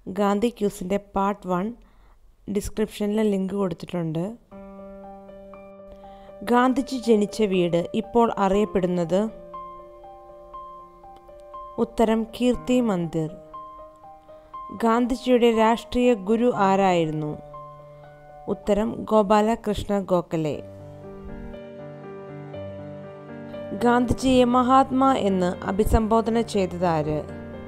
ഗാന്ധി ക്യൂസിൻ്റെ part one ഡിസ്ക്രിപ്ഷനിൽ link കൊടുത്തിട്ടുണ്ട് ഗാന്ധിജി ജനിച്ച വീട് ഇപ്പോൾ അറിയപ്പെടുന്നത് ഉത്തരം കീർത്തി മന്ദിർ ഗാന്ധിജിയുടെ രാഷ്ട്രീയ ഗുരു ആരായിരുന്നു ഉത്തരം ഗോപാലകൃഷ്ണ ഗോഖലെ ഗാന്ധിജിയെ മഹാത്മാ എന്ന് അഭിസംബോധന ചെയ്തതാര്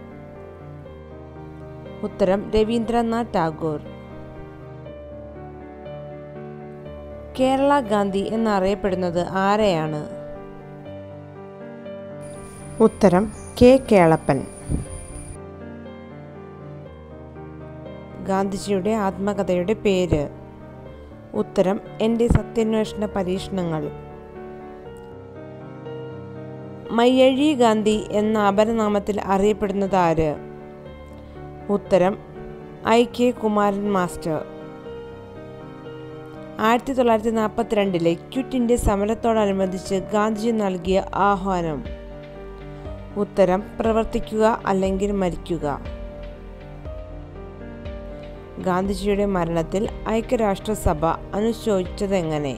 ഉത്തരം രവീന്ദ്രനാഥ് ടാഗോർ കേരള ഗാന്ധി എന്നറിയപ്പെടുന്നത് ആരെയാണ് ഉത്തരം കെ കേളപ്പൻ ഗാന്ധിജിയുടെ ആത്മകഥയുടെ പേര് ഉത്തരം എൻ്റെ സത്യാന്വേഷണ പരീക്ഷണങ്ങൾ മയ്യഴി ഗാന്ധി എന്ന അപരനാമത്തിൽ അറിയപ്പെടുന്നത് ആര് ഉത്തരം ഐ കെ കുമാരൻ മാസ്റ്റർ ആയിരത്തി തൊള്ളായിരത്തി നാൽപ്പത്തിരണ്ടിലെ ക്വിറ്റ് ഇന്ത്യ സമരത്തോടനുബന്ധിച്ച് ഗാന്ധിജി നൽകിയ ആഹ്വാനം ഉത്തരം പ്രവർത്തിക്കുക അല്ലെങ്കിൽ മരിക്കുക ഗാന്ധിജിയുടെ മരണത്തിൽ ഐക്യരാഷ്ട്രസഭ അനുശോചിച്ചതെങ്ങനെ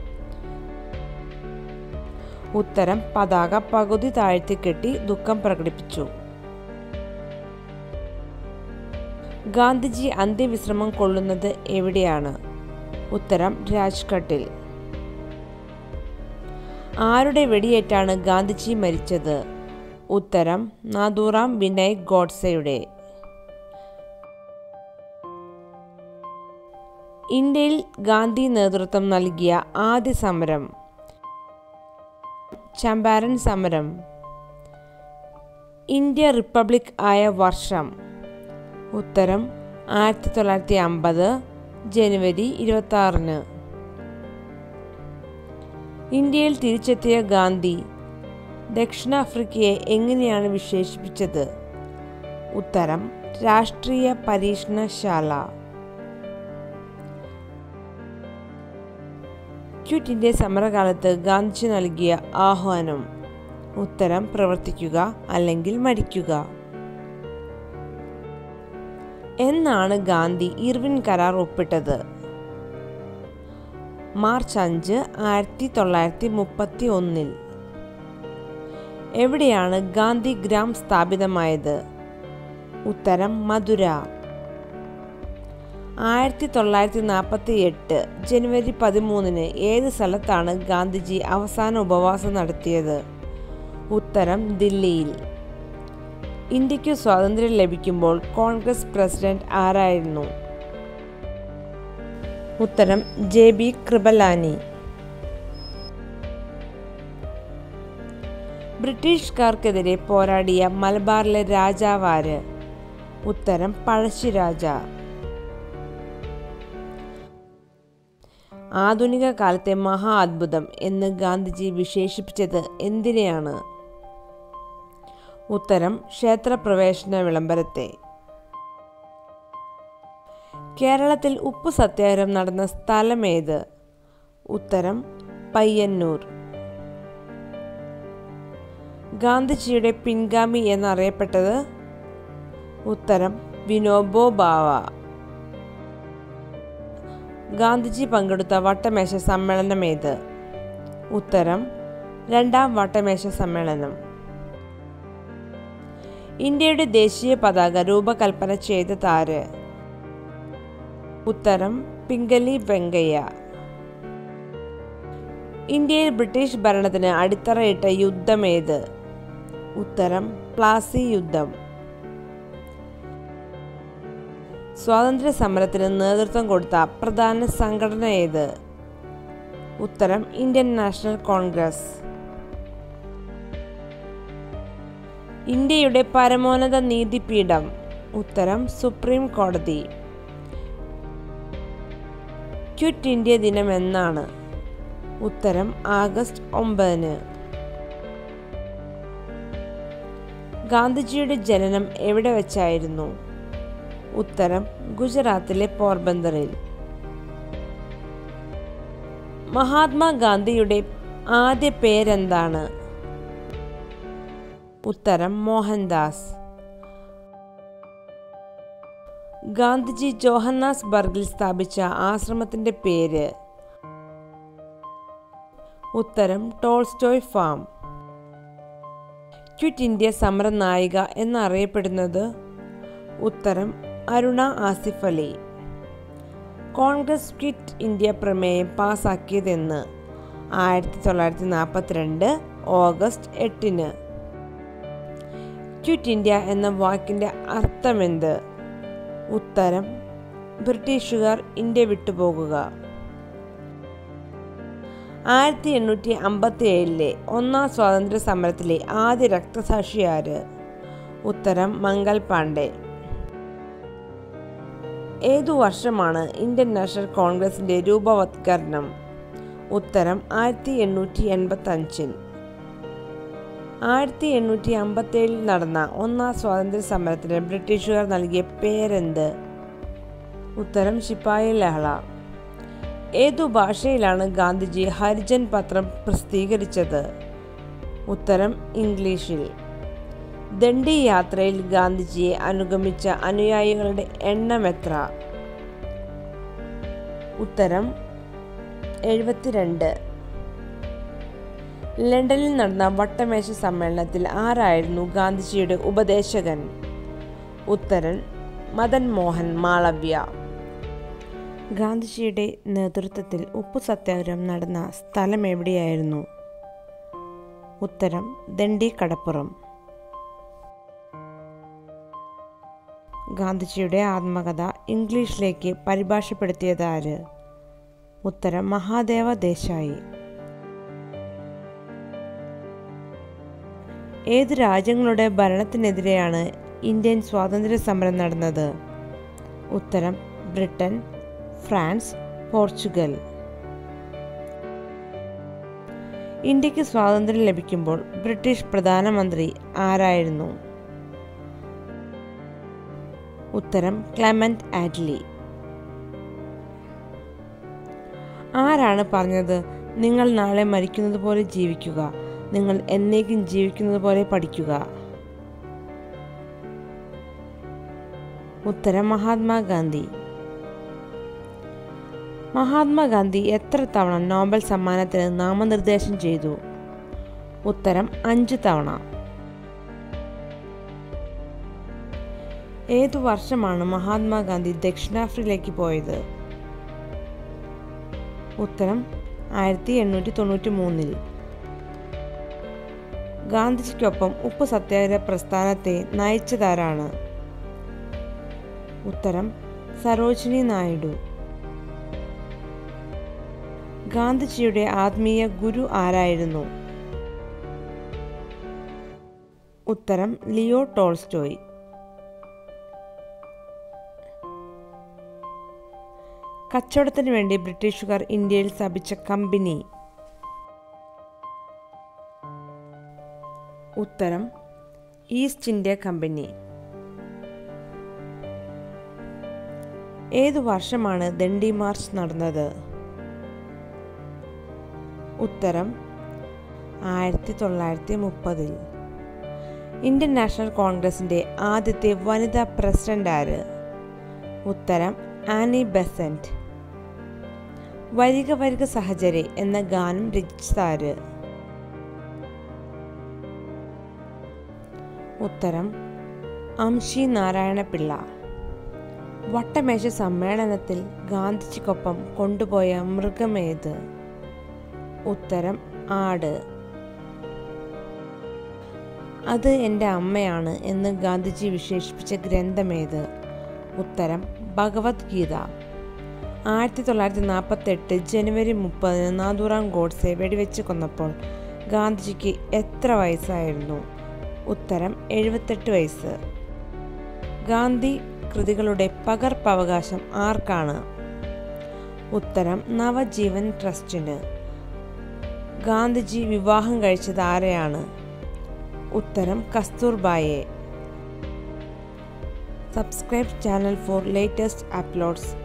ഉത്തരം പതാക പകുതി താഴ്ത്തിക്കെട്ടി ദുഃഖം പ്രകടിപ്പിച്ചു ഗാന്ധിജി അന്ത്യവിശ്രമം കൊള്ളുന്നത് എവിടെയാണ് ഉത്തരം രാജ്ഘട്ടിൽ ആരുടെ വെടിയേറ്റാണ് ഗാന്ധിജി മരിച്ചത് ഉത്തരം നാദൂറാം വിനായക് ഗോഡ്സെയുടെ ഇന്ത്യയിൽ ഗാന്ധി നേതൃത്വം നൽകിയ ആദ്യ സമരം ചമ്പാരൻ സമരം ഇന്ത്യ റിപ്പബ്ലിക് ആയ വർഷം ഉത്തരം ആയിരത്തി തൊള്ളായിരത്തി അമ്പത് ജനുവരി ഇരുപത്തി ആറിന് ഇന്ത്യയിൽ തിരിച്ചെത്തിയ ഗാന്ധി ദക്ഷിണാഫ്രിക്കയെ എങ്ങനെയാണ് വിശേഷിപ്പിച്ചത് ഉത്തരം രാഷ്ട്രീയ പരീക്ഷണശാല ക്വിറ്റ് ഇന്ത്യ സമരകാലത്ത് ഗാന്ധിജി നൽകിയ ആഹ്വാനം ഉത്തരം പ്രവർത്തിക്കുക അല്ലെങ്കിൽ മരിക്കുക എന്നാണ് ഗാന്ധി ഇർവിൻ കരാർ ഒപ്പിട്ടത് മാർച്ച് അഞ്ച് ആയിരത്തി തൊള്ളായിരത്തി മുപ്പത്തി ഒന്നിൽ എവിടെയാണ് ഗാന്ധി ഗ്രാം സ്ഥാപിതമായത് ഉത്തരം മധുര ആയിരത്തി തൊള്ളായിരത്തി നാൽപ്പത്തി എട്ട് ജനുവരി പതിമൂന്നിന് ഏത് സ്ഥലത്താണ് ഗാന്ധിജി അവസാന ഉപവാസം നടത്തിയത് ഉത്തരം ദില്ലിയിൽ ഇന്ത്യക്ക് സ്വാതന്ത്ര്യം ലഭിക്കുമ്പോൾ കോൺഗ്രസ് പ്രസിഡന്റ് ആരായിരുന്നു ഉത്തരം ജെ ബി കൃപലാനി ബ്രിട്ടീഷുകാർക്കെതിരെ പോരാടിയ മലബാറിലെ രാജാവാര് ഉത്തരം പഴശ്ശിരാജ ആധുനിക കാലത്തെ മഹാ അത്ഭുതം എന്ന് ഗാന്ധിജി വിശേഷിപ്പിച്ചത് എന്തിനെയാണ് ഉത്തരം ക്ഷേത്രപ്രവേശന വിളംബരത്തെ കേരളത്തിൽ ഉപ്പു സത്യാഗ്രഹം നടന്ന സ്ഥലം ഏത് ഉത്തരം പയ്യന്നൂർ ഗാന്ധിജിയുടെ പിൻഗാമി എന്നറിയപ്പെട്ടത് ഉത്തരം വിനോബോ ഭാവ ഗാന്ധിജി പങ്കെടുത്ത വട്ടമേശ സമ്മേളനം ഏത് ഉത്തരം രണ്ടാം വട്ടമേശ സമ്മേളനം ഇന്ത്യയുടെ ദേശീയ പതാക രൂപകൽപ്പന ചെയ്ത താര് ഉത്തരം പിംഗലി വെങ്കയ്യ ഇന്ത്യയിൽ ബ്രിട്ടീഷ് ഭരണത്തിന് അടിത്തറയിട്ട യുദ്ധം ഏത് ഉത്തരം പ്ലാസി യുദ്ധം സ്വാതന്ത്ര്യ സമരത്തിന് നേതൃത്വം കൊടുത്ത പ്രധാന സംഘടന ഏത് ഉത്തരം ഇന്ത്യൻ നാഷണൽ കോൺഗ്രസ് ഇന്ത്യയുടെ പരമോന്നത നീതിപീഠം ഉത്തരം സുപ്രീം കോടതി ക്വിറ്റ് ഇന്ത്യ ദിനം എന്നാണ് ഉത്തരം ആഗസ്റ്റ് ഒമ്പതിന് ഗാന്ധിജിയുടെ ജനനം എവിടെ വെച്ചായിരുന്നു ഉത്തരം ഗുജറാത്തിലെ പോർബന്തറിൽ മഹാത്മാഗാന്ധിയുടെ ആദ്യ പേരെന്താണ് ഉത്തരം മോഹൻദാസ് ഗാന്ധിജി ജോഹന്നാസ് ബർഗിൽ സ്ഥാപിച്ച ആശ്രമത്തിൻ്റെ പേര് ഉത്തരം ടോൾസ്റ്റോയ് ഫാം ക്വിറ്റ് ഇന്ത്യ സമര നായിക എന്നറിയപ്പെടുന്നത് ഉത്തരം അരുണ ആസിഫ് അലി കോൺഗ്രസ് ക്വിറ്റ് ഇന്ത്യ പ്രമേയം പാസാക്കിയതെന്ന് ആയിരത്തി തൊള്ളായിരത്തി നാൽപ്പത്തിരണ്ട് ഓഗസ്റ്റ് എട്ടിന് ക്വിറ്റ് ഇന്ത്യ എന്ന വാക്കിൻ്റെ അർത്ഥമെന്ത് ഉത്തരം ബ്രിട്ടീഷുകാർ ഇന്ത്യ വിട്ടുപോകുക ആയിരത്തി എണ്ണൂറ്റി അമ്പത്തി ഏഴിലെ ഒന്നാം സ്വാതന്ത്ര്യ സമരത്തിലെ ആദ്യ രക്തസാക്ഷിയാര് ഉത്തരം മംഗൾ പാണ്ഡെ ഏതു വർഷമാണ് ഇന്ത്യൻ നാഷണൽ കോൺഗ്രസിന്റെ രൂപവത്കരണം ഉത്തരം ആയിരത്തി എണ്ണൂറ്റി എൺപത്തി അഞ്ചിൽ ആയിരത്തി എണ്ണൂറ്റി അമ്പത്തി ഏഴിൽ നടന്ന ഒന്നാം സ്വാതന്ത്ര്യ സമരത്തിന് ബ്രിട്ടീഷുകാർ നൽകിയ പേരെന്ത് ഉത്തരം ശിപ്പായി ലഹള ഏതു ഭാഷയിലാണ് ഗാന്ധിജി ഹരിജൻ പത്രം പ്രസിദ്ധീകരിച്ചത് ഉത്തരം ഇംഗ്ലീഷിൽ ദണ്ഡി യാത്രയിൽ ഗാന്ധിജിയെ അനുഗമിച്ച അനുയായികളുടെ എണ്ണം എത്ര ഉത്തരം എഴുപത്തിരണ്ട് ലണ്ടനിൽ നടന്ന വട്ടമേശ സമ്മേളനത്തിൽ ആരായിരുന്നു ഗാന്ധിജിയുടെ ഉപദേശകൻ ഉത്തരൻ മദൻ മോഹൻ മാളവ്യ ഗാന്ധിജിയുടെ നേതൃത്വത്തിൽ ഉപ്പു സത്യാഗ്രഹം നടന്ന സ്ഥലം എവിടെയായിരുന്നു ഉത്തരം ദണ്ഡി കടപ്പുറം ഗാന്ധിജിയുടെ ആത്മകഥ ഇംഗ്ലീഷിലേക്ക് പരിഭാഷപ്പെടുത്തിയതാര് ഉത്തരം മഹാദേവ ദേശായി ഏത് രാജ്യങ്ങളുടെ ഭരണത്തിനെതിരെയാണ് ഇന്ത്യൻ സ്വാതന്ത്ര്യ സമരം നടന്നത് ഉത്തരം ബ്രിട്ടൻ ഫ്രാൻസ് പോർച്ചുഗൽ ഇന്ത്യക്ക് സ്വാതന്ത്ര്യം ലഭിക്കുമ്പോൾ ബ്രിട്ടീഷ് പ്രധാനമന്ത്രി ആരായിരുന്നു ഉത്തരം ക്ലെമന്റ് ആറ്റ്ലി ആരാണ് പറഞ്ഞത് നിങ്ങൾ നാളെ മരിക്കുന്നത് പോലെ ജീവിക്കുക നിങ്ങൾ എന്നേക്കും ജീവിക്കുന്നത് പോലെ പഠിക്കുക ഉത്തരം മഹാത്മാഗാന്ധി മഹാത്മാഗാന്ധി എത്ര തവണ നോബൽ സമ്മാനത്തിന് നാമനിർദ്ദേശം ചെയ്തു ഉത്തരം അഞ്ച് തവണ ഏതു വർഷമാണ് മഹാത്മാഗാന്ധി ദക്ഷിണാഫ്രിക്കയിലേക്ക് പോയത് ഉത്തരം ആയിരത്തി എണ്ണൂറ്റി തൊണ്ണൂറ്റി മൂന്നിൽ ഗാന്ധിജിക്കൊപ്പം ഉപ്പ് സത്യാഗ്രഹ പ്രസ്ഥാനത്തെ നയിച്ചതാരാണ് ഉത്തരം സരോജിനി നായിഡു ഗാന്ധിജിയുടെ ആത്മീയ ഗുരു ആരായിരുന്നു ഉത്തരം ലിയോ ടോൾസ്റ്റോയ് കച്ചവടത്തിന് വേണ്ടി ബ്രിട്ടീഷുകാർ ഇന്ത്യയിൽ സ്ഥാപിച്ച കമ്പനി ഉത്തരം ഈസ്റ്റ് ഇന്ത്യ കമ്പനി ഏതു വർഷമാണ് ദണ്ഡി മാർച്ച് നടന്നത് ഉത്തരം ആയിരത്തി തൊള്ളായിരത്തി മുപ്പതിൽ ഇന്ത്യൻ നാഷണൽ കോൺഗ്രസിന്റെ ആദ്യത്തെ വനിതാ പ്രസിഡന്റ് ആര് ഉത്തരം ആനി ബെസന്റ് വരിക വരിക സഹചരി എന്ന ഗാനം രചിച്ചതാര് ഉത്തരം അംഷി നാരായണപിള്ള വട്ടമേശ സമ്മേളനത്തിൽ ഗാന്ധിജിക്കൊപ്പം കൊണ്ടുപോയ മൃഗമേത് ഉത്തരം ആട് അത് എൻ്റെ അമ്മയാണ് എന്ന് ഗാന്ധിജി വിശേഷിപ്പിച്ച ഗ്രന്ഥമേത് ഉത്തരം ഭഗവത്ഗീത ആയിരത്തി തൊള്ളായിരത്തി നാൽപ്പത്തി എട്ട് ജനുവരി മുപ്പതിന് നാഥുറാം ഗോഡ്സെ വെടിവെച്ച് കൊന്നപ്പോൾ ഗാന്ധിജിക്ക് എത്ര വയസ്സായിരുന്നു ഉത്തരം എഴുപത്തെട്ട് വയസ്സ് ഗാന്ധി കൃതികളുടെ പകർപ്പവകാശം ആർക്കാണ് ഉത്തരം നവജീവൻ ട്രസ്റ്റിന് ഗാന്ധിജി വിവാഹം കഴിച്ചത് ആരെയാണ് ഉത്തരം കസ്തൂർബായെ subscribe channel for latest uploads